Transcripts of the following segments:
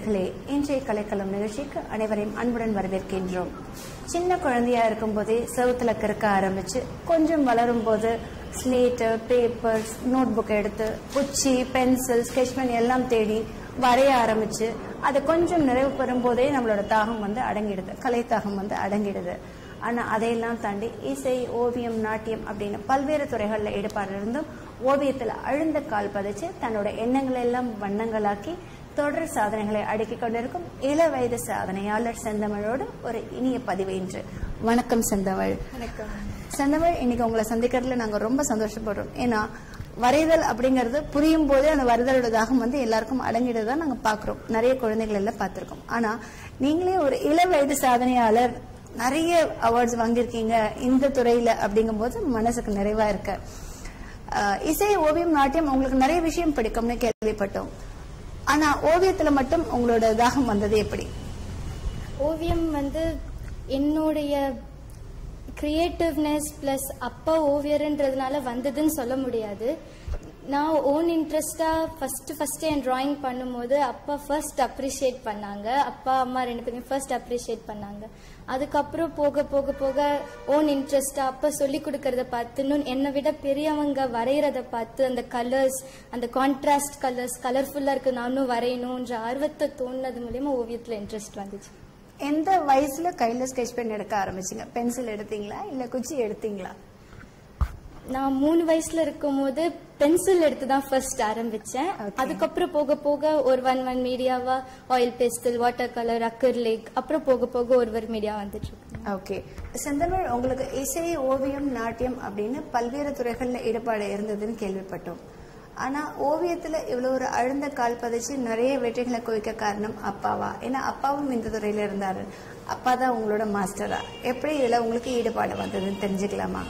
நேயர்களே இன்றைய கலைக்களம் நிகழ்ச்சிக்கு அனைவரையும் அன்புடன் வரவேற்கின்றோம் சின்ன குழந்தையா இருக்கும்போதே செவுத்துல கிறுக்க ஆரம்பிச்சு கொஞ்சம் வளரும் போது ஸ்லேட்டு பேப்பர்ஸ் நோட் புக் எடுத்து குச்சி பென்சில் ஸ்கெச் பென் எல்லாம் தேடி வரைய ஆரம்பிச்சு அது கொஞ்சம் நிறைவு பெறும் போதே நம்மளோட தாகம் வந்து அடங்கிடுது கலை தாகம் வந்து அடங்கிடுது ஆனா அதையெல்லாம் தாண்டி இசை ஓவியம் நாட்டியம் அப்படின்னு பல்வேறு துறைகள்ல ஈடுபாடு இருந்தும் ஓவியத்துல அழுந்த கால் பதிச்சு தன்னோட எண்ணங்களை எல்லாம் வண்ணங்களாக்கி தொடர் சாதனைகளை அடுக்கிக் கொண்டிருக்கும் இள வயது சாதனையாளர் செந்தமிழோடு ஒரு இனிய பதிவு இன்று வணக்கம் செந்தமிழ் வணக்கம் செந்தமிழ் இன்னைக்கு உங்களை சந்திக்கிறதுல நாங்க ரொம்ப சந்தோஷப்படுறோம் ஏன்னா வரைதல் அப்படிங்கிறது புரியும் போதே அந்த வரைதலோட தாகம் வந்து எல்லாருக்கும் அடங்கிடுதான் நாங்க பாக்குறோம் நிறைய குழந்தைகள் எல்லாம் பார்த்திருக்கோம் ஆனா நீங்களே ஒரு இள வயது சாதனையாளர் நிறைய அவார்ட்ஸ் வாங்கியிருக்கீங்க இந்த துறையில அப்படிங்கும்போது மனசுக்கு நிறைவா இருக்கு அஹ் இசை ஓவியம் நாட்டியம் உங்களுக்கு நிறைய விஷயம் பிடிக்கும்னு கேள்விப்பட்டோம் ஆனா ஓவியத்துல மட்டும் உங்களோட தாகம் வந்தது எப்படி ஓவியம் வந்து என்னுடைய கிரியேட்டிவ்னஸ் ப்ளஸ் அப்பா ஓவியர்ன்றதுனால வந்ததுன்னு சொல்ல முடியாது நான் ஓன் இன்ட்ரெஸ்டாக ஃபஸ்ட்டு ஃபஸ்ட்டு என் ட்ராயிங் பண்ணும்போது அப்பா ஃபர்ஸ்ட் அப்ரிஷியேட் பண்ணாங்க அப்பா அம்மா ரெண்டு பேருமே ஃபர்ஸ்ட் அப்ரிஷியேட் பண்ணாங்க அதுக்கப்புறம் போக போக போக ஓன் இன்ட்ரெஸ்டாக அப்பா சொல்லி கொடுக்கறத பார்த்து இன்னும் என்னை விட பெரியவங்க வரைகிறத பார்த்து அந்த கலர்ஸ் அந்த கான்ட்ராஸ்ட் கலர்ஸ் கலர்ஃபுல்லாக இருக்கு நானும் வரையணுன்ற ஆர்வத்தை தோணுனது மூலியமா ஓவியத்தில் இன்ட்ரெஸ்ட் வந்துச்சு எந்த வயசுல கையில ஸ்கெச் பென் எடுக்க ஆரம்பிச்சீங்க பென்சில் எடுத்தீங்களா இல்ல குச்சி எடுத்தீங்களா நான் மூணு வயசுல இருக்கும்போது பென்சில் எடுத்து தான் ஃபர்ஸ்ட் ஆரம்பிச்சேன் Okay. அதுக்கப்புறம் போக போக ஒரு ஒன் ஒன் மீடியாவா oil pastel water colour acrylic அப்புறம் போக போக ஒரு ஒரு மீடியா வந்துட்டு இருக்கு ஓகே செந்தமிழ் உங்களுக்கு இசை ஓவியம் நாட்டியம் அப்படின்னு பல்வேறு துறைகள்ல ஈடுபாடு இருந்ததுன்னு கேள்விப்பட்டோம் ஆனா ஓவியத்துல இவ்வளவு ஒரு அழுந்த கால் பதிச்சு நிறைய வெற்றிகளை குவிக்க காரணம் அப்பாவா ஏன்னா அப்பாவும் இந்த துறையில இருந்தாரு அப்பா தான் உங்களோட மாஸ்டரா எப்படி இதுல உங்களுக்கு ஈடுபாடு வந்ததுன்னு தெரிஞ்சுக்கலாமா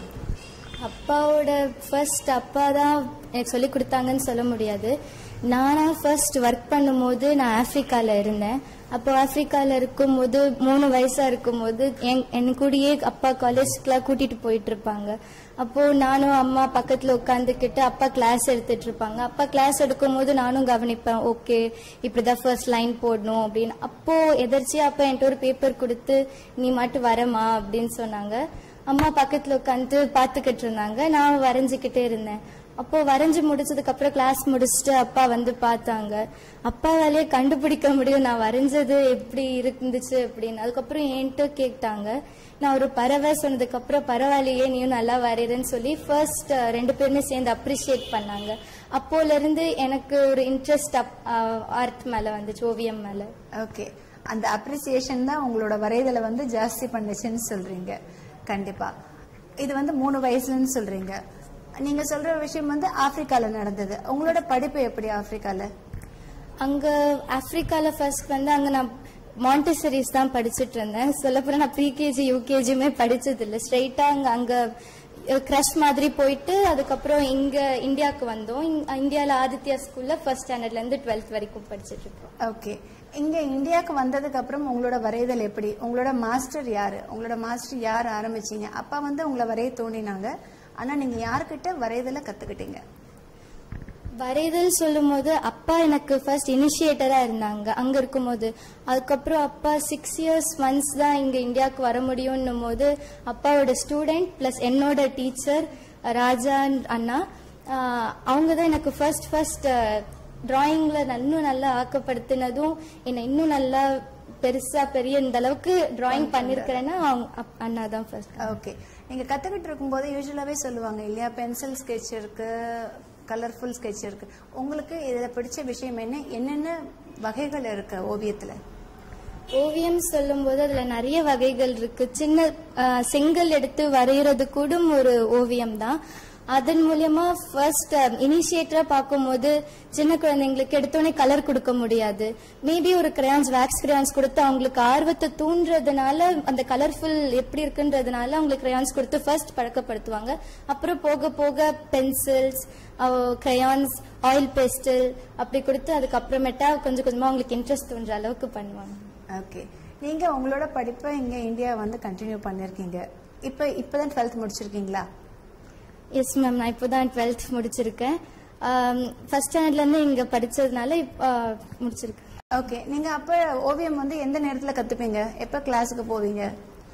அப்பாவோட ஃபர்ஸ்ட் அப்பா தான் எனக்கு சொல்லி கொடுத்தாங்கன்னு சொல்ல முடியாது நானா ஃபர்ஸ்ட் ஒர்க் பண்ணும்போது நான் ஆப்பிரிக்கால இருந்தேன் அப்போ ஆப்பிரிக்கால இருக்கும்போது மூணு வயசா இருக்கும்போது என் என் கூடயே அப்பா காலேஜ்க்குலாம் கூட்டிட்டு போயிட்டு இருப்பாங்க அப்போ நானும் அம்மா பக்கத்துல உட்காந்துக்கிட்டு அப்பா கிளாஸ் எடுத்துட்டு இருப்பாங்க அப்பா கிளாஸ் எடுக்கும்போது நானும் கவனிப்பேன் ஓகே இப்படிதான் ஃபர்ஸ்ட் லைன் போடணும் அப்படின்னு அப்போ எதர்ச்சியா அப்பா என்கிட்ட ஒரு பேப்பர் கொடுத்து நீ மட்டும் வரமா அப்படின்னு சொன்னாங்க அம்மா பக்கத்துல உட்காந்து பாத்துக்கிட்டு இருந்தாங்க நான் வரைஞ்சுக்கிட்டே இருந்தேன் அப்போ வரைஞ்சு முடிச்சதுக்கு அப்புறம் கிளாஸ் முடிச்சுட்டு அப்பா வந்து பார்த்தாங்க அப்பாவாலே கண்டுபிடிக்க முடியும் நான் வரைஞ்சது எப்படி இருந்துச்சு அப்படின்னு அதுக்கப்புறம் என்கிட்ட கேட்டாங்க நான் ஒரு பறவை சொன்னதுக்கு அப்புறம் பரவாயில்லையே நீயும் நல்லா வரைகிறேன்னு சொல்லி ஃபர்ஸ்ட் ரெண்டு பேருமே சேர்ந்து அப்ரிஷியேட் பண்ணாங்க அப்போல இருந்து எனக்கு ஒரு இன்ட்ரெஸ்ட் ஆர்ட் மேல வந்துச்சு ஓவியம் மேல ஓகே அந்த அப்ரிசியேஷன் தான் உங்களோட வரைதலை வந்து ஜாஸ்தி பண்ணுச்சுன்னு சொல்றீங்க கண்டிப்பா இது வந்து மூணு வயசுலன்னு சொல்றீங்க நீங்க சொல்ற விஷயம் வந்து ஆப்பிரிக்கால நடந்தது உங்களோட படிப்பு எப்படி ஆப்பிரிக்கால அங்க ஆப்பிரிக்கால ஃபர்ஸ்ட் வந்து அங்க நான் மாண்டிசரிஸ் தான் படிச்சிட்டு இருந்தேன் சொல்லப்போனா நான் ப்ரீகேஜி யூகேஜியுமே படிச்சது இல்ல ஸ்ட்ரைட்டா அங்க அங்க கிரஷ் மாதிரி போயிட்டு அதுக்கப்புறம் இங்க இந்தியாவுக்கு வந்தோம் இங்க- இந்தியால ஆதித்யா ஸ்கூல்ல ஃபர்ஸ்ட் ஸ்டாண்டர்ட்ல இருந்து டுவெல்த் வரைக்கும் படிச்சிட்டு இருக்கோம் ஓகே இங்க இந்தியாவுக்கு வந்ததுக்கு அப்புறம் உங்களோட வரைதல் எப்படி உங்களோட மாஸ்டர் யாரு உங்களோட மாஸ்டர் யார் ஆரம்பிச்சீங்க அப்பா வந்து உங்களை வரைய தோண்டினாங்க ஆனா நீங்க யார்கிட்ட வரைதலை கத்துக்கிட்டீங்க வரைதல் சொல்லும்போது அப்பா எனக்கு ஃபர்ஸ்ட் இனிஷியேட்டரா இருந்தாங்க அங்க இருக்கும்போது அதுக்கப்புறம் அப்பா சிக்ஸ் இயர்ஸ் ஒன்ஸ் தான் இங்க இந்தியாவுக்கு வர முடியும்னும் போது அப்பாவோட ஸ்டூடெண்ட் பிளஸ் என்னோட டீச்சர் ராஜா அண்ணா ஆஹ் அவங்க தான் எனக்கு ஃபர்ஸ்ட் ஃபர்ஸ்ட் டிராயிங்ல இன்னும் நல்லா ஆக்கப்படுத்தினதும் என்னை இன்னும் நல்லா பெருசா பெரிய இந்த அளவுக்கு டிராயிங் பண்ணிருக்கிறேன்னா அவங்க அப்- அண்ணா தான் ஃபர்ஸ்ட் ஓகே நீங்க கத்துக்கிட்டு இருக்கும்போது யூஸ்வலாவே சொல்லுவாங்க இல்லையா பென்சில் ஸ்கெட்ச் இருக்கு கலர்ஃபுல் ஸ்கெட்ச் இருக்கு உங்களுக்கு இதுல பிடிச்ச விஷயம் என்ன என்னென்ன வகைகள் இருக்கு ஓவியத்துல ஓவியம் சொல்லும்போது அதுல நிறைய வகைகள் இருக்கு சின்ன ஆஹ், செங்கல் எடுத்து வரைகிறது கூட ஒரு ஓவியம் தான் அதன் மூலியமா ஃபர்ஸ்ட் இனிஷியேட்டரா பார்க்கும்போது சின்ன குழந்தைங்களுக்கு எடுத்தோடனே கலர் கொடுக்க முடியாது மேபி ஒரு கிரையான்ஸ் வேக்ஸ் கிரையான்ஸ் கொடுத்து அவங்களுக்கு ஆர்வத்தை தூண்டுறதுனால அந்த கலர்ஃபுல் எப்படி இருக்குன்றதுனால அவங்களுக்கு கிரையான்ஸ் கொடுத்து ஃபர்ஸ்ட் பழக்கப்படுத்துவாங்க அப்புறம் போக போக பென்சில்ஸ் கிரையான்ஸ் ஆயில் பேஸ்டல் அப்படி கொடுத்து அதுக்கப்புறமேட்டா கொஞ்சம் கொஞ்சமா அவங்களுக்கு இன்ட்ரெஸ்ட் தோன்ற அளவுக்கு பண்ணுவாங்க ஓகே நீங்க உங்களோட படிப்பை இங்க இந்தியா வந்து கண்டினியூ பண்ணிருக்கீங்க இப்ப இப்பதான் டுவெல்த் முடிச்சிருக்கீங்களா எஸ் மேம் நான் இப்போ தான் டுவெல்த் முடிச்சிருக்கேன் ஃபர்ஸ்ட் ஸ்டாண்டர்ட்லேருந்து இங்கே படித்ததுனால இப்போ முடிச்சிருக்கேன் ஓகே நீங்க அப்ப ஓவியம் வந்து எந்த நேரத்துல கத்துப்பீங்க எப்ப கிளாஸுக்கு போவீங்க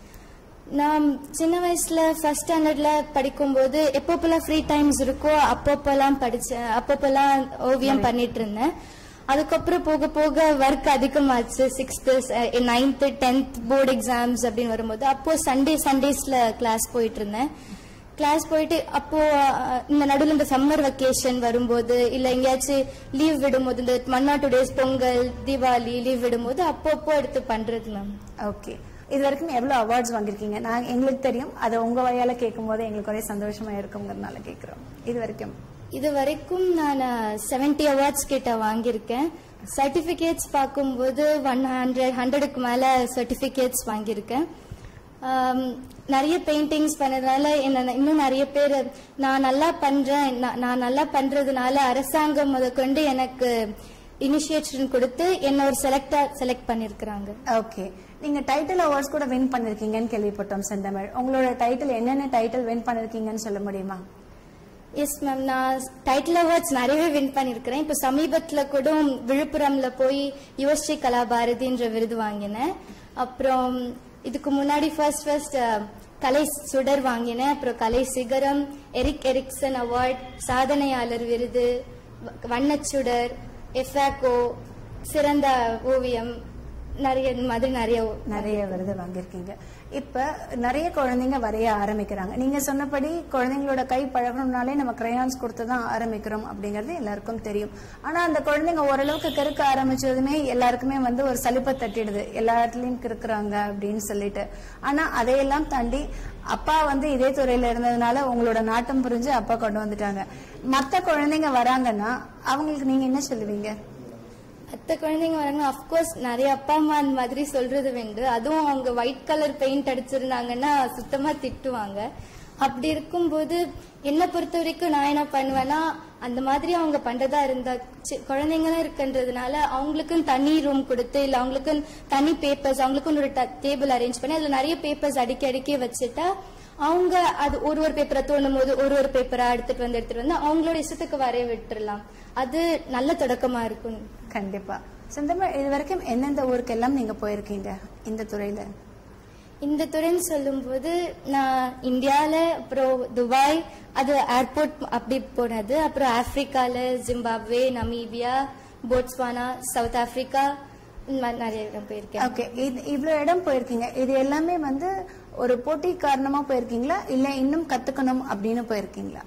நான் சின்ன வயசுல ஃபர்ஸ்ட் ஸ்டாண்டர்ட்ல படிக்கும்போது எப்பப்பெல்லாம் ஃப்ரீ டைம்ஸ் இருக்கோ அப்பப்பெல்லாம் படிச்சேன் அப்பப்பெல்லாம் ஓவியம் பண்ணிட்டு இருந்தேன் அதுக்கப்புறம் போக போக ஒர்க் அதிகமாச்சு sixth ninth tenth board exams அப்படின்னு வரும்போது அப்போ சண்டே சண்டேஸ்ல கிளாஸ் போயிட்டு இருந்தேன் கிளாஸ் போயிட்டு அப்போ அஹ், இந்த நடுவில் இந்த சம்மர் வெக்கேஷன் வரும்போது இல்ல எங்கேயாச்சும் லீவ் விடும்போது இந்த one or two days Pongal Deepavali leave விடும்போது அப்பப்போ எடுத்து பண்றது மேம் ஓகே இது வரைக்கும் எவ்வளவு அவார்ட்ஸ் வாங்கியிருக்கீங்க நான் எங்களுக்கு தெரியும் அதை உங்க வழியால கேட்கும் போது எங்களுக்கு ஒரே சந்தோஷமா இருக்குங்கிறதுனால கேட்கிறோம் இது வரைக்கும் இது வரைக்கும் நான் செவன்டி அவார்ட்ஸ் கிட்ட வாங்கியிருக்கேன் சர்டிபிகேட்ஸ் பார்க்கும்போது ஒன் ஹண்ட்ரட் ஹண்ட்ரடுக்கு மேல சர்டிபிகேட்ஸ் வாங்கியிருக்கேன் ஆம், நிறைய பெயிண்டிங்ஸ் பண்ணதுனால என்ன இன்னும் நிறைய பேர் நான் நல்லா பண்றேன் நான் நான் நல்லா பண்றதுனால அரசாங்கம் முதற்கொண்டு எனக்கு இனிஷியேஷன் கொடுத்து என்ன ஒரு செலக்டா செலக்ட் பண்ணிருக்கிறாங்க ஓகே நீங்க டைட்டில் அவார்ட்ஸ் கூட வின் பண்ணிருக்கீங்கன்னு கேள்விப்பட்டோம் செந்தமிழ் உங்களோட டைட்டில் என்னென்ன டைட்டில் வின் பண்ணிருக்கீங்கன்னு சொல்ல முடியுமா எஸ் மேம் நான் டைட்டில் அவார்ட்ஸ் நிறையவே வின் பண்ணியிருக்கிறேன் இப்போ சமீபத்துல கூட விழுப்புரம்ல போய் யுவஸ்ரீ கலாபாரதின்ற விருது வாங்கினேன் அப்புறம் இதுக்கு முன்னாடி ஃபர்ஸ்ட் ஃபர்ஸ்ட் கலை சுடர் வாங்கினேன் அப்புறம் கலை சிகரம் எரிக் எரிக்சன் அவார்ட் சாதனையாளர் விருது வ- வண்ணச்சுடர் எஃபாக்கோ சிறந்த ஓவியம் நிறைய இந்த மாதிரி நிறைய ஓ- நிறைய விருது வாங்கியிருக்கீங்க இப்ப நிறைய குழந்தைங்க வரைய ஆரம்பிக்கிறாங்க நீங்க சொன்னபடி குழந்தைங்களோட கை பழகணும்னாலே நம்ம கிரையான்ஸ் கொடுத்து தான் ஆரம்பிக்கிறோம் அப்படிங்கறது எல்லாருக்கும் தெரியும் ஆனா அந்த குழந்தைங்க ஓரளவுக்கு கிறுக்க ஆரம்பிச்சதுமே எல்லாருக்குமே வந்து ஒரு சலிப்பை தட்டிடுது எல்லா இடத்துலயும் கிறுக்குறாங்க அப்படின்னு சொல்லிட்டு ஆனா அதையெல்லாம் தாண்டி அப்பா வந்து இதே துறையில இருந்ததுனால உங்களோட நாட்டம் புரிஞ்சு அப்பா கொண்டு வந்துட்டாங்க மத்த குழந்தைங்க வராங்கன்னா அவங்களுக்கு நீங்க என்ன சொல்லுவீங்க மத்த குழந்தைங்க வராங்க அப்கோர்ஸ் நிறைய அப்பா அம்மா அந்த மாதிரி சொல்றது உண்டு அதுவும் அவங்க ஒயிட் கலர் பெயிண்ட் அடிச்சிருந்தாங்கன்னா சுத்தமா திட்டுவாங்க அப்படி இருக்கும்போது என்ன பொறுத்த வரைக்கும் நான் என்ன பண்ணுவேன்னா அந்த மாதிரி அவங்க பண்றதா இருந்தா சி- குழந்தைங்களும் இருக்குன்றதுனால அவங்களுக்கும் தனி ரூம் கொடுத்து இல்ல அவங்களுக்கும் தனி பேப்பர்ஸ் அவங்களுக்கும் ஒரு டேபிள் அரேஞ்ச் பண்ணி அதுல நிறைய பேப்பர்ஸ் அடிக்கி அடிக்கி வச்சுட்டா அவங்க அது ஒரு ஒரு பேப்பரை தோணும் போது ஒரு ஒரு பேப்பரா எடுத்துட்டு வந்து எடுத்துட்டு வந்து அவங்களோட இஷ்டத்துக்கு வரைய விட்டுறலாம் அது நல்ல தொடக்கமா இருக்கும் கண்டிப்பா செந்தமிழ் இது வரைக்கும் எந்தெந்த ஊருக்கெல்லாம் நீங்க போயிருக்கீங்க இந்த துறையில இந்த துறைன்னு சொல்லும்போது நான் இந்தியால அப்புறம் துபாய் அது ஏர்போர்ட் அப்படி போனது அப்புறம் ஆப்பிரிக்கால Zimbabwe Namibia Botswana south Africa இந்த மாதிரி நிறைய இடம் போயிருக்கேன் ஓகே இது இவ்வளவு இடம் போயிருக்கீங்க இது எல்லாமே வந்து ஒரு போட்டி காரணமா போயிருக்கீங்களா இல்ல இன்னும் கத்துக்கணும் அப்படின்னு போயிருக்கீங்களா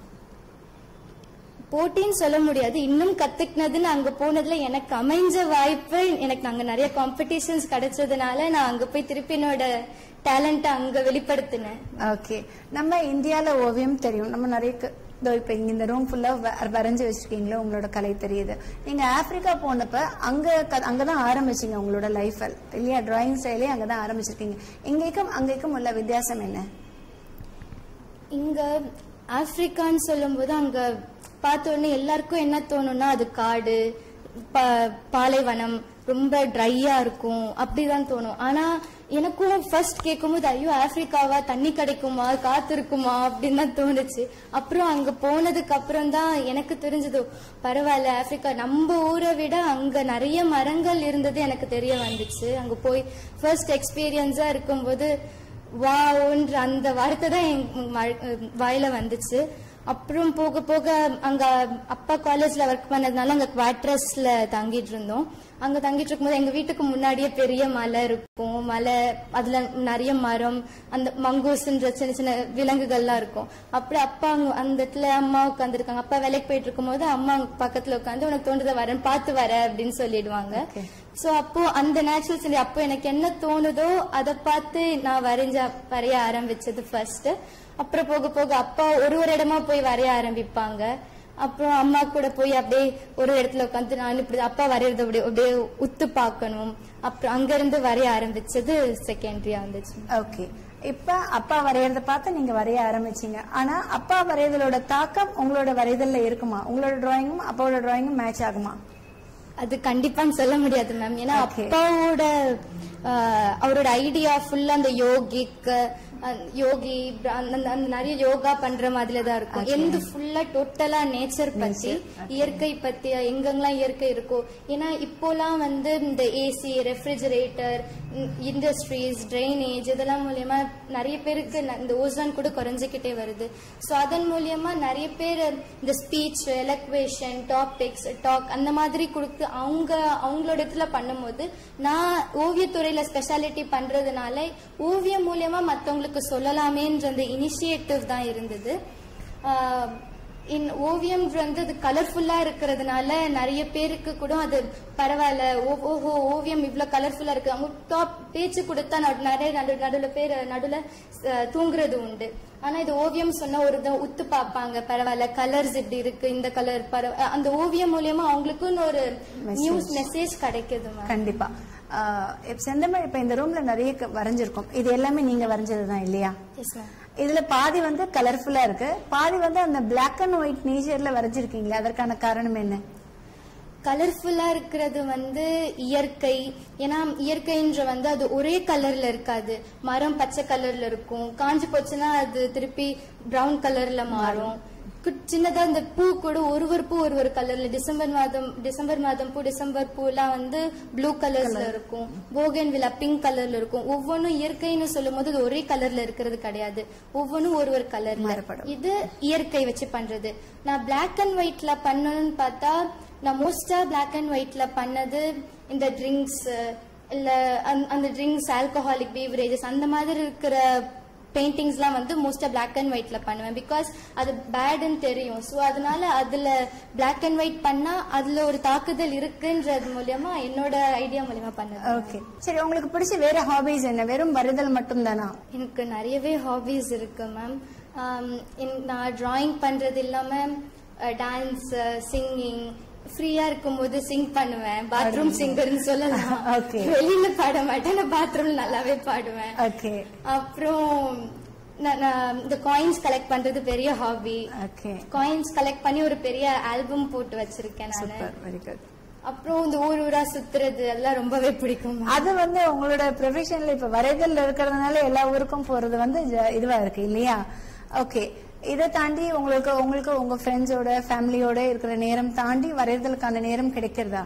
போட்டின்னு சொல்ல முடியாது இன்னும் கத்துக்கினதுன்னு அங்க போனதுல எனக்கு அமைஞ்ச வாய்ப்பு எனக்கு அங்க நிறைய காம்படிஷன்ஸ் கிடைச்சதுனால நான் அங்க போய் திருப்பி என்னோட டேலண்ட்டை அங்க வெளிப்படுத்தினேன் ஓகே நம்ம இந்தியால ஓவியம் தெரியும் நம்ம நிறைய க- இதோ இப்ப இங்க இந்த ரூம் ஃபுல்லா வரைஞ்சு வச்சிருக்கீங்களோ உங்களோட கலை தெரியுது நீங்க ஆப்பிரிக்கா போனப்ப அங்க க- அங்கதான் ஆரம்பிச்சீங்க உங்களோட லைஃப் இல்லையா டிராயிங் ஸ்டைலே அங்கதான் ஆரம்பிச்சிருக்கீங்க இங்கேக்கும் அங்கேக்கும் உள்ள வித்தியாசம் என்ன இங்க ஆப்பிரிக்கான்னு சொல்லும்போது அங்க பார்த்த உடனே எல்லாருக்கும் என்ன தோணும்னா அது காடு ப- பாலைவனம் ரொம்ப ட்ரையா இருக்கும் அப்படிதான் தோணும் ஆனா எனக்கும் ஃபர்ஸ்ட் கேட்கும்போது ஐயோ ஆப்பிரிக்காவா தண்ணி கிடைக்குமா காத்து இருக்குமா அப்படின்னு தான் தோணுச்சு அப்புறம் அங்க போனதுக்கு அப்புறம் தான் எனக்கு தெரிஞ்சது பரவாயில்ல ஆப்பிரிக்கா நம்ம ஊரை விட அங்க நிறைய மரங்கள் இருந்தது எனக்கு தெரிய வந்துச்சு அங்க போய் ஃபர்ஸ்ட் எக்ஸ்பீரியன்ஸா இருக்கும்போது வான்ற அந்த வார்த்தை தான் என் ம- வாயில வந்துச்சு அப்புறம் போக போக அங்க அப்பா காலேஜ்ல ஒர்க் பண்ணதுனால அங்க குவார்டர்ஸ்ல தங்கிட்டு இருந்தோம் அங்க தங்கிட்டு இருக்கும்போது எங்க வீட்டுக்கு முன்னாடியே பெரிய மலை இருக்கும் மலை அதுல நிறைய மரம் அந்த மங்கூஸ்ன்ற சின்ன சின்ன விலங்குகள்லாம் இருக்கும் அப்படி அப்பா அங்க அந்த இடத்துல அம்மா உட்காந்துருக்காங்க அப்பா வேலைக்கு போயிட்டு இருக்கும்போது அம்மா அங்க பக்கத்துல உட்காந்து உனக்கு தோன்றதை வரேன் பார்த்து வர அப்படின்னு சொல்லிடுவாங்க Okay. சோ அப்போ அந்த நேச்சுரல் சினரி அப்போ எனக்கு என்ன தோணுதோ அதை பார்த்து நான் வரைஞ்ச வரைய ஆரம்பிச்சது ஃபர்ஸ்ட் அப்புறம் போக போக அப்பா ஒரு ஒரு இடமா போய் வரைய ஆரம்பிப்பாங்க அப்புறம் அம்மா கூட போய் அப்படியே ஒரு இடத்துல உட்காந்து நான் இப்படி அப்பா வரையறத அப்படியே அப்படியே உத்து பார்க்கணும் அப்புறம் அங்க இருந்து வரைய ஆரம்பிச்சது செகண்டரியா வந்துச்சு ஓகே இப்ப அப்பா வரையறத பார்த்து நீங்க வரைய ஆரம்பிச்சீங்க ஆனா அப்பா வரைதலோட தாக்கம் உங்களோட வரைதல்ல இருக்குமா உங்களோட டிராயிங்கும் அப்பாவோட டிராயிங்கும் மேட்ச் ஆகுமா அது கண்டிப்பான்னு சொல்ல முடியாது மேம் ஏன்னா Okay. அப்பாவோட ஆஹ், அவரோட ஐடியா ஃபுல்லா அந்த யோகிக் அஹ், யோகி பிர- அந்த அந்த- அந்த நிறைய யோகா பண்ற மாதிரில தான் இருக்கும் எந்த ஃபுல்லா டோட்டலா நேச்சர் பத்தி இயற்கை பத்தி எங்கெங்கெல்லாம் இயற்கை இருக்கோ ஏன்னா இப்போலாம் வந்து இந்த ஏசி ரெஃப்ரிஜரேட்டர் இண்டஸ்ட்ரீஸ் ட்ரைனேஜ் இதெல்லாம் மூலியமா நிறைய பேருக்கு ந- இந்த ஓசான் கூட குறைஞ்சிக்கிட்டே வருது ஸோ அதன் மூலியமா நிறைய பேர் இந்த ஸ்பீச் எலக்வேஷன் டாபிக்ஸ் டாக் அந்த மாதிரி கொடுத்து அவங்க அவங்களோட இடத்துல பண்ணும்போது நான் ஓவியத்துறையில ஸ்பெஷாலிட்டி பண்றதுனால ஓவியம் மூலியமா மத்தவங்களுக்கு சொல்லலாமேன்ற அந்த இனிஷியேட்டிவ் தான் இருந்தது ஆஹ் இன் ஓவியம் வந்து அது கலர்ஃபுல்லா இருக்கிறதுனால நிறைய பேருக்கு கூட அது பரவாயில்ல ஓ- ஓஹோ ஓவியம் இவ்ளோ கலர்ஃபுல்லா இருக்கு அவங்க டாப் பேச்சு கொடுத்தா நடு- நிறைய நடு நடுவுல பேர் நடுவுல அஹ், தூங்குறது உண்டு ஆனா இது ஓவியம் சொன்னா ஒரு இதை உத்து பார்ப்பாங்க பரவாயில்ல கலர்ஸ் இப்படி இருக்கு இந்த கலர் பரவ அந்த ஓவியம் மூலியமா அவங்களுக்குன்னு ஒரு நியூஸ் மெசேஜ் கிடைக்குது மேம் கண்டிப்பா ஆஹ் இப்ப செந்தமிழ் இப்ப இந்த ரூம்ல நிறைய க- வரைஞ்சிருக்கோம் இது எல்லாமே நீங்க வரைஞ்சதுதான் இல்லையா எஸ் மேம் இதுல பாதி வந்து கலர்ஃபுல்லா இருக்கு பாதி வந்து அந்த Black அண்ட் ஒயிட் நேச்சர்ல வரைஞ்சிருக்கீங்களே அதற்கான காரணம் என்ன கலர்ஃபுல்லா இருக்கிறது வந்து இயற்கை ஏன்னா இயற்கைன்ற வந்து அது ஒரே கலர்ல இருக்காது மரம் பச்சை கலர்ல இருக்கும் காஞ்சு போச்சுன்னா அது திருப்பி பிரவுன் கலர்ல மாறும் குட்- சின்னதா இந்த பூ கூட ஒரு ஒரு பூ ஒரு ஒரு கலர்ல டிசம்பர் மாதம் டிசம்பர் மாதம் பூ டிசம்பர் பூலாம் வந்து ப்ளூ கலர்ஸ்ல இருக்கும் போகன் விழா பிங்க் கலர்ல இருக்கும் ஒவ்வொன்றும் இயற்கைன்னு சொல்லும் போது அது ஒரே கலர்ல இருக்கிறது கிடையாது ஒவ்வொன்றும் ஒரு ஒரு கலர்ல மாறுபடும். இது இயற்கை வச்சு பண்றது நான் Black அண்ட் ஒயிட்ல பண்ணணும்னு பார்த்தா நான் மோஸ்டா Black அண்ட் ஒயிட்ல பண்ணது இந்த ட்ரிங்க்ஸ் இல்ல அந்த- அந்த ட்ரிங்க்ஸ் ஆல்கஹாலிக் பீவரேஜஸ் அந்த மாதிரி இருக்கிற பெயிண்டிங்ஸ்லாம் வந்து மோஸ்டா Black அண்ட் ஒயிட்ல பண்ணுவேன் பிகாஸ் அது பேடுன்னு தெரியும் ஸோ அதனால அதுல Black அண்ட் ஒயிட் பண்ணா அதுல ஒரு தாக்குதல் இருக்குன்றது மூலியமா என்னோட ஐடியா மூலியமா பண்ணது ஓகே சரி உங்களுக்கு பிடிச்ச வேற ஹாபிஸ் என்ன வெறும் வரைதல் மட்டும் தானா எனக்கு நிறையவே ஹாபிஸ் இருக்கு மேம் நான் டிராயிங் பண்றது இல்லாம டான்ஸ் சிங்கிங் ஃப்ரீயா இருக்கும்போது சிங் பண்ணுவேன் பாத்ரூம் சிங்கர்னு சொல்லலாம் Okay. வெளியில பாட மாட்டேன் நான் பாத்ரூம்ல நல்லாவே பாடுவேன் ஓகே அப்புறம் நான் நான் இந்த காயின்ஸ் கலெக்ட் பண்றது பெரிய ஹாபி ஓகே காயின்ஸ் கலெக்ட் பண்ணி ஒரு பெரிய ஆல்பம் போட்டு வச்சிருக்கேன் நான் சூப்பர் வெரி குட் அப்புறம் இந்த ஊர் ஊரா சுத்துறது அதெல்லாம் ரொம்பவே பிடிக்கும் ma'am. அது வந்து உங்களோட ப்ரொஃபஷன்ல இப்ப வரைதல் இருக்கிறதுனால எல்லா ஊருக்கும் போறது வந்து ஜ- இதுவா இருக்கு இல்லையா ஓகே இதை தாண்டி உங்களுக்கு உங்களுக்கு உங்க ஃப்ரெண்ட்ஸோட ஃபேமிலியோட இருக்கிற நேரம் தாண்டி வரைதலுக்கான நேரம் கிடைக்கிறதா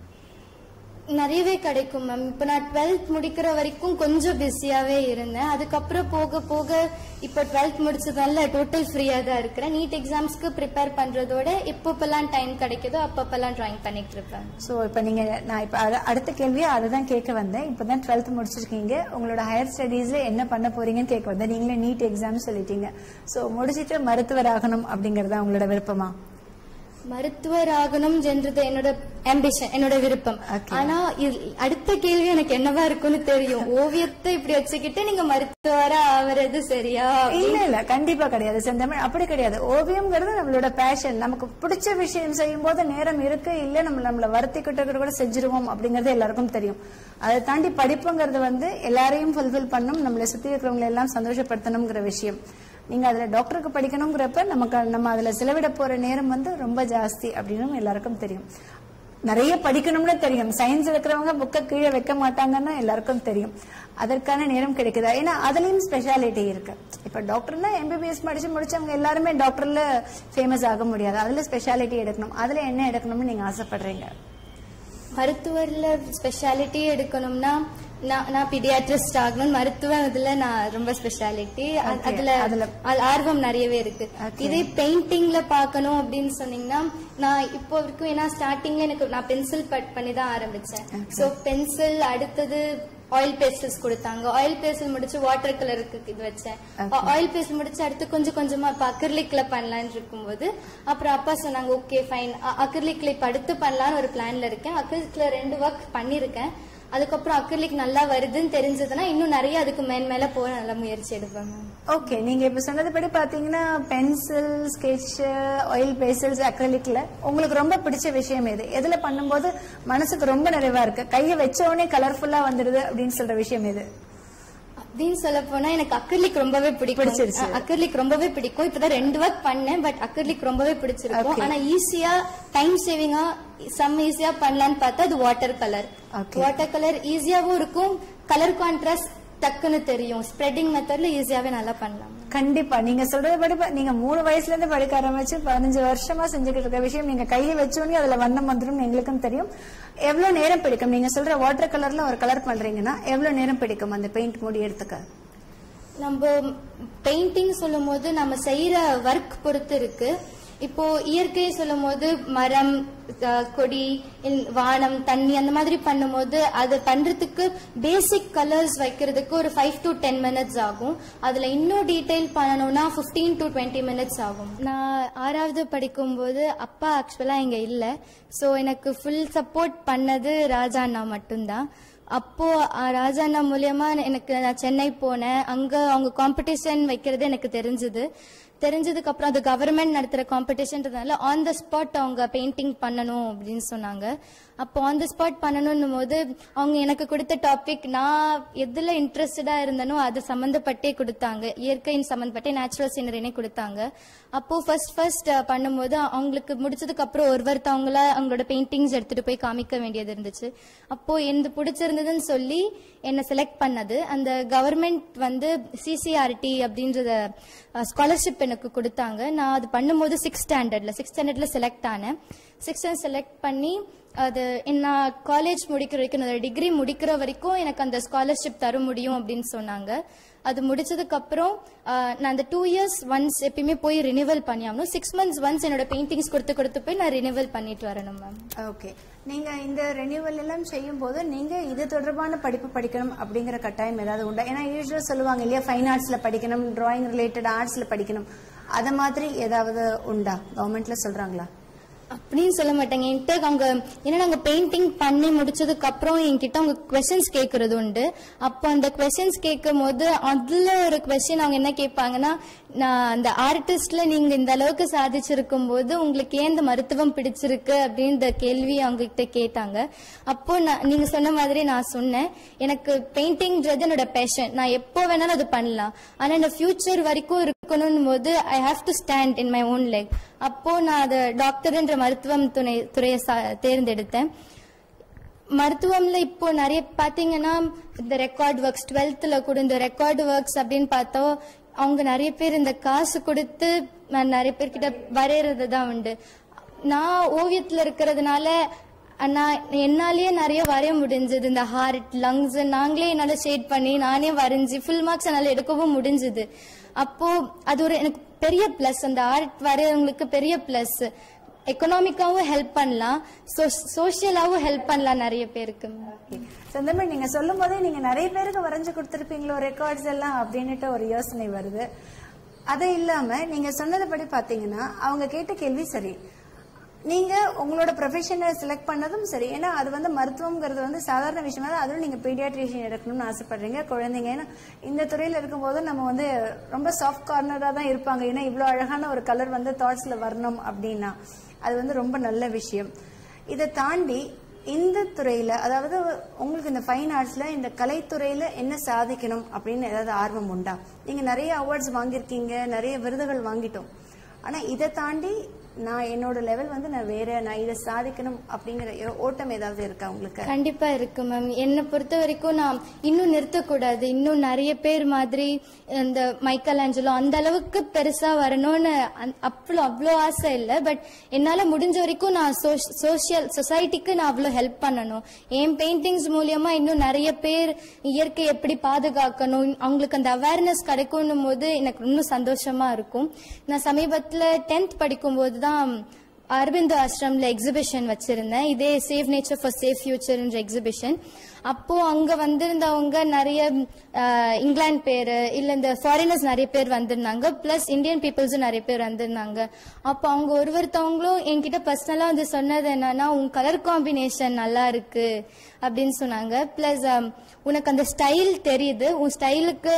நிறையவே கிடைக்கும் மேம் இப்போ நான் டுவெல்த் முடிக்கிற வரைக்கும் கொஞ்சம் பிஸியாவே இருந்தேன் அதுக்கப்புறம் போக போக இப்போ டுவெல்த் முடிச்சதால டோட்டல் ஃப்ரீயா தான் இருக்கிறேன் நீட் எக்ஸாம்ஸ்க்கு ப்ரிப்பேர் பண்றதோட எப்பப்பெல்லாம் டைம் கிடைக்குதோ அப்பப்பெல்லாம் டிராயிங் பண்ணிட்டு இருப்பேன் ஸோ இப்போ நீங்க நான் இப்போ அத- அடுத்த கேள்வியை அதை தான் கேட்க வந்தேன் இப்போ தான் டுவெல்த் முடிச்சிருக்கீங்க உங்களோட ஹையர் ஸ்டடீஸ்ல என்ன பண்ண போறீங்கன்னு கேட்க வந்தேன் நீங்களே நீட் எக்ஸாம் சொல்லிட்டீங்க ஸோ முடிச்சிட்டு மருத்துவர் ஆகணும் அப்படிங்கறதா உங்களோட விருப்பமா மருத்துவர் ஆகணும்ன்றது என்னோட ஆம்பிஷன் என்னோட விருப்பம் Okay. ஆனா இது- அடுத்த கேள்வி எனக்கு என்னவா இருக்கும்னு தெரியும் ஓவியத்தை இப்படி வச்சுக்கிட்டு நீங்க மருத்துவரா ஆவறது சரியா இல்ல இல்ல கண்டிப்பா கிடையாது செந்தமிழ் அப்படி கிடையாது ஓவியம்ங்கிறது நம்மளோட பேஷன் நமக்கு பிடிச்ச விஷயம் செய்யும் போது நேரம் இருக்கு இல்ல நம்ம நம்மள வருத்திக்கிட்டு கூட செஞ்சிருவோம் அப்படிங்கறது எல்லாருக்கும் தெரியும் அதை தாண்டி படிப்புங்கிறது வந்து எல்லாரையும் ஃபுல்ஃபில் பண்ணும் நம்மளை சுத்தி இருக்கிறவங்களை எல்லாம் சந்தோஷப்படுத்தணுங்கிற விஷயம் நீங்க அதுல டாக்டருக்கு படிக்கணுங்கிறப்ப நமக்கு நம்ம அதுல செலவிட போற நேரம் வந்து ரொம்ப ஜாஸ்தி அப்படின்னு எல்லாருக்கும் தெரியும் நிறைய படிக்கணும்னு தெரியும் சயின்ஸ் இருக்கிறவங்க புக்கை கீழே வைக்க மாட்டாங்கன்னு எல்லாருக்கும் தெரியும் அதற்கான நேரம் கிடைக்குதா ஏன்னா அதுலயும் ஸ்பெஷாலிட்டி இருக்கு இப்ப டாக்டர்னா எம்பிபிஎஸ் படிச்சு முடிச்சவங்க எல்லாருமே டாக்டர்ல ஃபேமஸ் ஆக முடியாது அதுல ஸ்பெஷாலிட்டி எடுக்கணும் அதுல என்ன எடுக்கணும்னு நீங்க ஆசைப்படுறீங்க மருத்துவர்ல ஸ்பெஷாலிட்டி எடுக்கணும்னா நான் நான் பீடியாட்ரிஸ்ட் ஆகணும் மருத்துவம் இதுல நான் ரொம்ப ஸ்பெஷாலிட்டி Okay, அதுல அதுல- அது ஆர்வம் நிறையவே இருக்கு Okay. இதே பெயிண்டிங்ல பார்க்கணும் அப்படின்னு சொன்னீங்கன்னா நான் இப்போ வரைக்கும் ஏன்னா ஸ்டார்டிங்ல எனக்கு நான் பென்சில் பட் பண்ணி தான் ஆரம்பிச்சேன் சோ பென்சில் அடுத்தது ஆயில் பேஸ்டல்ஸ் கொடுத்தாங்க ஆயில் பேஸ்டல் முடிச்சு வாட்டர் கலருக்கு இது வச்சேன் Okay. ஆயில் பேஸ்ட் முடிச்சு அடுத்து கொஞ்சம் கொஞ்சமா இப்ப அக்ரிலிக்ல பண்ணலாம்னு இருக்கும்போது அப்புறம் அப்பா சொன்னாங்க ஓகே ஃபைன் அக்ரிலிக்ல இப்ப அடுத்து பண்ணலாம்னு ஒரு பிளான்ல இருக்கேன் அக்ரிலிக்ல ரெண்டு ஒர்க் பண்ணிருக்கேன் அதுக்கப்புறம் அக்ரிலிக் நல்லா வருதுன்னு தெரிஞ்சதுன்னா இன்னும் நிறைய அதுக்கு மேல் மேல போக நல்ல முயற்சி எடுப்பேன் மேம் ஓகே நீங்க இப்ப சொன்னதுபடி பாத்தீங்கன்னா பென்சில் ஸ்கெட்ச் ஆயில் பேசல்ஸ் அக்ரலிக்ல உங்களுக்கு ரொம்ப பிடிச்ச விஷயம் எது எதுல பண்ணும்போது மனசுக்கு ரொம்ப நிறைவா இருக்கு கையை வச்ச உடனே கலர்ஃபுல்லா வந்துடுது அப்படின்னு சொல்ற விஷயம் எது அப்படின்னு சொல்ல போனா எனக்கு அக்ரிலிக் ரொம்பவே பிடிக்கும் பிடிச்சிருச்சு. அக்ரிலிக் ரொம்பவே பிடிக்கும் இப்பதான் ரெண்டு ஒர்க் பண்ணேன் பட் அக்ரிலிக் ரொம்பவே பிடிச்சிருக்கும் Okay. ஆனா ஈஸியா டைம் சேவிங்கா செம்ம ஈஸியா பண்ணலாம்னு பார்த்தா அது water colour Okay. Water colour ஈஸியாவும் இருக்கும் கலர் கான்ட்ராஸ்ட் டக்குன்னு தெரியும் ஸ்ப்ரெட்டிங் மெத்தட்ல ஈஸியாவே நல்லா பண்ணலாம் கண்டிப்பா நீங்க சொல்றது படி ப- நீங்க மூணு வயசுல இருந்து படிக்க ஆரம்பிச்சு பதினஞ்சு வருஷமா செஞ்சுக்கிட்டு இருக்க விஷயம் நீங்க கையை வச்சோடனே அதுல வண்ணம் வந்துடும் எங்களுக்கும் தெரியும் எவ்வளவு நேரம் பிடிக்கும் நீங்க சொல்ற வாட்டர் கலர்ல ஒரு கலர் பண்றீங்கன்னா எவ்வளவு நேரம் பிடிக்கும் அந்த பெயிண்ட் மூடி எடுத்துக்க நம்ம பெயிண்டிங் சொல்லும் போது நம்ம செய்யற ஒர்க் பொறுத்து இருக்கு இப்போ இயற்கை சொல்லும் போது மரம் அஹ், கொடி இல்- வானம் தண்ணி அந்த மாதிரி பண்ணும்போது அது பண்றதுக்கு பேசிக் கலர்ஸ் வைக்கிறதுக்கு ஒரு ஃபைவ் டு டென் மினிட்ஸ் ஆகும் அதுல இன்னும் டீடைல் பண்ணணும்னா 15 டு டுவெண்ட்டி மினிட்ஸ் ஆகும் நான் ஆறாவது படிக்கும்போது அப்பா ஆக்சுவலா இங்க இல்ல சோ எனக்கு ஃபுல் சப்போர்ட் பண்ணது ராஜா அண்ணா மட்டும்தான் அப்போ அஹ், ராஜா அண்ணா மூலியமா எனக்கு நான் சென்னை போனேன் அங்க அவங்க காம்படிஷன் வைக்கிறது எனக்கு தெரிஞ்சது தெரிஞ்சதுக்கு அப்புறம் அது கவர்மெண்ட் நடத்துற காம்படிஷன்றதுனால ஆன் த ஸ்பாட் அவங்க பெயிண்டிங் பண்ணணும் அப்படின்னு சொன்னாங்க அப்போ ஆன் த ஸ்பாட் பண்ணணும் போது அவங்க எனக்கு கொடுத்த டாபிக் நான் எதுல இன்ட்ரெஸ்டடா இருந்தனோ அது சம்பந்தப்பட்டே கொடுத்தாங்க இயற்கையின் சம்பந்தப்பட்டே நேச்சுரல் சீனரினே கொடுத்தாங்க அப்போ ஃபர்ஸ்ட் ஃபர்ஸ்ட் பண்ணும்போது அவங்களுக்கு முடிச்சதுக்கு அப்புறம் ஒருவர்த்தவங்கள அவங்களோட பெயிண்டிங்ஸ் எடுத்துட்டு போய் காமிக்க வேண்டியது இருந்துச்சு அப்போ எனக்கு பிடிச்சிருந்ததுன்னு சொல்லி என்னை செலக்ட் பண்ணது அந்த கவர்மெண்ட் வந்து சிசிஆர்டி அப்படின்றத ஸ்காலர்ஷிப் எனக்கு கொடுத்தாங்க நான் அது பண்ணும்போது சிக்ஸ் ஸ்டாண்டர்ட்ல சிக்ஸ் ஸ்டாண்டர்ட்ல செலக்ட் ஆனேன் சிக்ஸ் செலக்ட் பண்ணி அது நான் காலேஜ் முடிக்கிற வரைக்கும் டிகிரி முடிக்கிற வரைக்கும் எனக்கு அந்த ஸ்காலர்ஷிப் தர முடியும் அப்படின்னு சொன்னாங்க அது முடிச்சதுக்கு அப்புறம் ஆஹ், நான் அந்த டூ இயர்ஸ் ஒன்ஸ் எப்பயுமே போய் ரினிவல் பண்ணி ஆகணும் சிக்ஸ் மந்த்ஸ் ஒன்ஸ் என்னோட பெயிண்டிங்ஸ் கொடுத்து கொடுத்து போய் நான் ரினிவல் பண்ணிட்டு வரணும் மேம் ஓகே நீங்க இந்த ரெனியூவல் எல்லாம் செய்யும் போது நீங்க இது தொடர்பான படிப்பு படிக்கணும் அப்படிங்கிற கட்டாயம் ஏதாவது உண்டா ஏன்னா யூஸ்வலா சொல்லுவாங்க இல்லையா ஃபைன் ஆர்ட்ஸ்ல படிக்கணும் டிராயிங் ரிலேட்டட் ஆர்ட்ஸ்ல படிக்கணும் அத மாதிரி ஏதாவது உண்டா கவர்மெண்ட்ல சொல்றாங்களா அப்படின்னு சொல்ல மாட்டாங்க என்கிட்ட அவங்க ஏன்னா நாங்க பெயிண்டிங் பண்ணி முடிச்சதுக்கு அப்புறம் என்கிட்ட அவங்க கொஸ்டின்ஸ் கேட்கறது உண்டு அப்போ அந்த கொஸ்டின்ஸ் கேட்கும் போது அதுல ஒரு கொஸ்டின் அவங்க என்ன கேட்பாங்கன்னா நான் அந்த ஆர்டிஸ்ட்ல நீங்க இந்த அளவுக்கு சாதிச்சிருக்கும் போது உங்களுக்கு ஏன் இந்த மருத்துவம் பிடிச்சிருக்கு அப்படின்ற கேள்வி அவங்க கிட்ட கேட்டாங்க அப்போ நான் நீங்க சொன்ன மாதிரி நான் சொன்னேன் எனக்கு பெயிண்டிங்ன்றது என்னோட பேஷன் நான் எப்போ வேணாலும் அது பண்ணலாம் ஆனா இந்த ஃபியூச்சர் வரைக்கும் இருக்கணும் போது I have to stand in my own leg அப்போ நான் அது டாக்டர்ன்ற மருத்துவம் துணை துறையை சா- தேர்ந்தெடுத்தேன் மருத்துவம்ல இப்போ நிறைய பாத்தீங்கன்னா இந்த ரெக்கார்ட் ஒர்க்ஸ் டுவெல்த்ல கூட இந்த ரெக்கார்ட் ஒர்க்ஸ் அப்படின்னு பார்த்தோம் அவங்க நிறைய பேர் இந்த காசு கொடுத்து நான் நிறைய பேர்கிட்ட வரையறது தான் உண்டு நான் ஓவியத்துல இருக்கிறதுனால ஆனா என்னாலேயே நிறைய வரைய முடிஞ்சது இந்த ஹார்ட் லங்ஸ் நாங்களே என்னால ஷேட் பண்ணி நானே வரைஞ்சி ஃபுல் மார்க்ஸ் என்னால எடுக்கவும் முடிஞ்சது அப்போ அது ஒரு எனக்கு பெரிய பிளஸ் அந்த ஆர்ட் வரையவங்களுக்கு பெரிய பிளஸ் எக்கனாமிக்காவும் ஹெல்ப் பண்ணலாம் சோஷியலாவும் ஹெல்ப் பண்ணலாம் நிறைய பேருக்கு So, இந்த மாதிரி நீங்க சொல்லும் போதே நீங்க நிறைய பேருக்கு வரைஞ்சு கொடுத்திருப்பீங்களோ ரெக்கார்ட்ஸ் எல்லாம் அப்படின்னுட்டு ஒரு யோசனை வருது அது இல்லாம நீங்க சொன்னதுபடி பாத்தீங்கன்னா அவங்க கேட்ட கேள்வி சரி நீங்க உங்களோட ப்ரொஃபஷனை செலக்ட் பண்ணதும் சரி ஏன்னா அது வந்து மருத்துவம்ங்கிறது வந்து சாதாரண விஷயமா தான் அதுவும் நீங்க பீடியாட்ரிஷியன் எடுக்கணும்னு ஆசைப்படுறீங்க குழந்தைங்க ஏன்னா இந்த துறையில இருக்கும்போது நம்ம வந்து ரொம்ப சாஃப்ட் கார்னரா தான் இருப்பாங்க ஏன்னா இவ்வளவு அழகான ஒரு கலர் வந்து தாட்ஸ்ல வரணும் அப்படின்னா அது வந்து ரொம்ப நல்ல விஷயம் இதை தாண்டி இந்த துறையில அதாவது உங்களுக்கு இந்த ஃபைன் ஆர்ட்ஸ்ல இந்த கலைத்துறையில என்ன சாதிக்கணும் அப்படின்னு ஏதாவது ஆர்வம் உண்டா நீங்க நிறைய அவார்ட்ஸ் வாங்கியிருக்கீங்க நிறைய விருதுகள் வாங்கிட்டோம் ஆனா இதை தாண்டி நான் என்னோட லெவல் வந்து நான் வேற நான் இதை சாதிக்கணும் அப்படிங்கிற ஏ- ஓட்டம் ஏதாவது இருக்கா உங்களுக்கு கண்டிப்பா இருக்கு மேம் என்னை பொறுத்த வரைக்கும் நான் இன்னும் நிறுத்தக்கூடாது இன்னும் நிறைய பேர் மாதிரி இந்த மைக்கேல் ஆஞ்சலோ அந்த அளவுக்கு பெருசா வரணும்னு அந்த- அவ்வளோ அவ்வளோ ஆசை இல்லை பட் என்னால முடிஞ்ச வரைக்கும் நான் சோஷியல் சொசைட்டிக்கு நான் அவ்வளோ ஹெல்ப் பண்ணணும் என் பெயிண்டிங்ஸ் மூலியமா இன்னும் நிறைய பேர் இயற்கை எப்படி பாதுகாக்கணும் அவங்களுக்கு அந்த அவேர்னஸ் கிடைக்கணும் போது எனக்கு இன்னும் சந்தோஷமா இருக்கும் நான் சமீபத்துல டென்த் படிக்கும்போது தான் அரவிந்த் ஆசிரம்ல எக்ஸிபிஷன் வச்சிருந்தேன் இதே சேவ் நேச்சர் ஃபார் சேஃப் ஃபியூச்சர்ன்ற எக்ஸிபிஷன் அப்போ அங்க வந்திருந்தவங்க நிறைய அஹ், இங்கிலாந்து பேரு இல்ல இந்த ஃபாரினர்ஸ் நிறைய பேர் வந்திருந்தாங்க பிளஸ் இந்தியன் பீப்புள்ஸும் நிறைய பேர் வந்திருந்தாங்க அப்போ அவங்க ஒருவருத்தவங்களும் என்கிட்ட பர்சனலா வந்து சொன்னது என்னன்னா உன் கலர் காம்பினேஷன் நல்லா இருக்கு அப்படின்னு சொன்னாங்க பிளஸ் உனக்கு அந்த ஸ்டைல் தெரியுது உன் ஸ்டைலுக்கு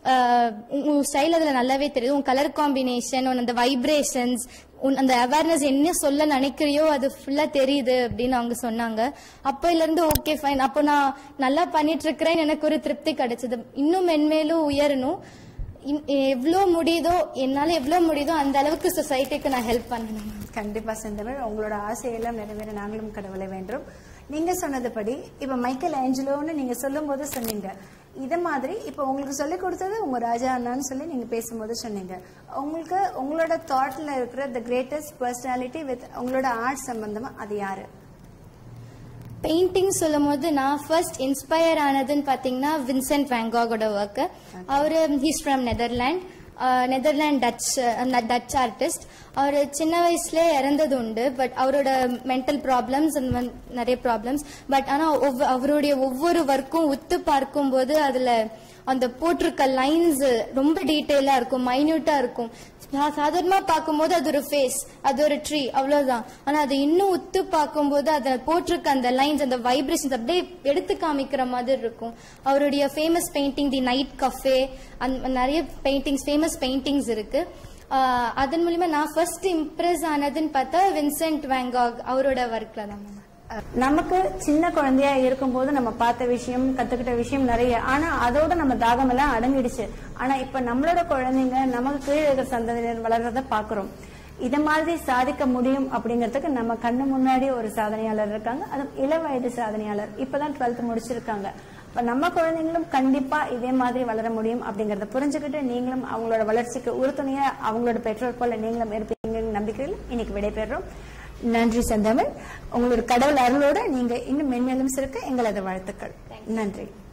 உன் ஸ்டைல் அதுல நல்லாவே தெரியுது உன் கலர் காம்பினேஷன் உன் அந்த வைப்ரேஷன்ஸ் உன் அந்த அவேர்னஸ் என்ன சொல்ல நினைக்கிறியோ அது ஃபுல்லா தெரியுது அப்படின்னு அவங்க சொன்னாங்க அப்போல இருந்து ஓகே ஃபைன் அப்போ நான் நல்லா பண்ணிட்டு இருக்கிறேன் எனக்கு ஒரு திருப்தி கிடைச்சது இன்னும் மென்மேலும் உயரணும் இன்- எவ்வளோ முடியுதோ என்னால எவ்வளோ முடியுதோ அந்த அளவுக்கு சொசைட்டிக்கு நான் ஹெல்ப் பண்ணணும் கண்டிப்பா செந்தமிழ் உங்களோட ஆசையெல்லாம் நிறைவேற நாங்களும் கடவுளை வேண்டுறோம் நீங்க சொன்னதுபடி இப்ப மைக்கேல் ஏஞ்சலோன்னு நீங்க சொல்லும் போது சொன்னீங்க இதை மாதிரி இப்போ உங்களுக்கு சொல்லிக் கொடுத்தது உங்க ராஜா அண்ணான்னு சொல்லி நீங்க பேசும்போது சொன்னீங்க உங்களுக்கு உங்களோட தாட்ல இருக்கிற த கிரேட்டஸ்ட் பர்சனாலிட்டி வித் உங்களோட ஆர்ட் சம்பந்தமா அது யாரு பெயிண்டிங் சொல்லும் போது நான் ஃபர்ஸ்ட் இன்ஸ்பயர் ஆனதுன்னு பாத்தீங்கன்னா வின்சென்ட் வேங்காகோட ஒர்க் அவரு he's from Netherland Netherland Dutch Dutch artist அவர் சின்ன வயசுல இறந்தது உண்டு பட் அவரோட மென்டல் ப்ராப்ளம்ஸ் நிறைய ப்ராப்ளம்ஸ் பட் ஆனா ஒவ்வொ- அவருடைய ஒவ்வொரு ஒர்க்கும் உத்து பார்க்கும்போது அதுல அந்த போட்டிருக்க லைன்ஸ் ரொம்ப டீட்டெயிலா இருக்கும் மைன்யூட்டா இருக்கும் சா- சாதாரணமா பார்க்கும்போது அது ஒரு ஃபேஸ் அது ஒரு ட்ரீ அவ்வளவுதான் ஆனா அது இன்னும் உத்து பார்க்கும்போது அதுல போட்டிருக்க அந்த லைன்ஸ் அந்த வைப்ரேஷன்ஸ் அப்படியே எடுத்து காமிக்கிற மாதிரி இருக்கும் அவருடைய famous painting the night cafe அந்த நிறைய பெயிண்டிங்ஸ் ஃபேமஸ் பெயிண்டிங்ஸ் இருக்கு ஆஹ் அதன் மூலியமா நான் ஃபர்ஸ்ட் இம்ப்ரெஸ் ஆனதுன்னு பார்த்தா வின்சென்ட் வேங்காக் அவரோட ஒர்க்ல தான் ma'am. நமக்கு சின்ன குழந்தையா இருக்கும்போது நம்ம பார்த்த விஷயம் கத்துக்கிட்ட விஷயம் நிறைய ஆனா அதோட நம்ம தாகம் எல்லாம் அடங்கிடுச்சு ஆனா இப்ப நம்மளோட குழந்தைங்க நமக்கு கீழே இருக்கிற சந்ததியினர் வளர்றத பாக்குறோம் இத மாதிரி சாதிக்க முடியும் அப்படிங்கறதுக்கு நம்ம கண்ணு முன்னாடி ஒரு சாதனையாளர் இருக்காங்க அது இள வயது சாதனையாளர் இப்பதான் டுவெல்த் முடிச்சிருக்காங்க இப்ப நம்ம குழந்தைங்களும் கண்டிப்பா இதே மாதிரி வளர முடியும் அப்படிங்கறத புரிஞ்சுக்கிட்டு நீங்களும் அவங்களோட வளர்ச்சிக்கு உறுதுணையா அவங்களோட பெற்றோர் போல நீங்களும் இருப்பீங்கன்னு நம்பிக்கையில் இன்னைக்கு விடைபெறுறோம் நன்றி செந்தமிழ் உங்களோட கடவுள் அருளோட நீங்க இன்னும் மென்மேலும் சிறக்க எங்களது வாழ்த்துக்கள் நன்றி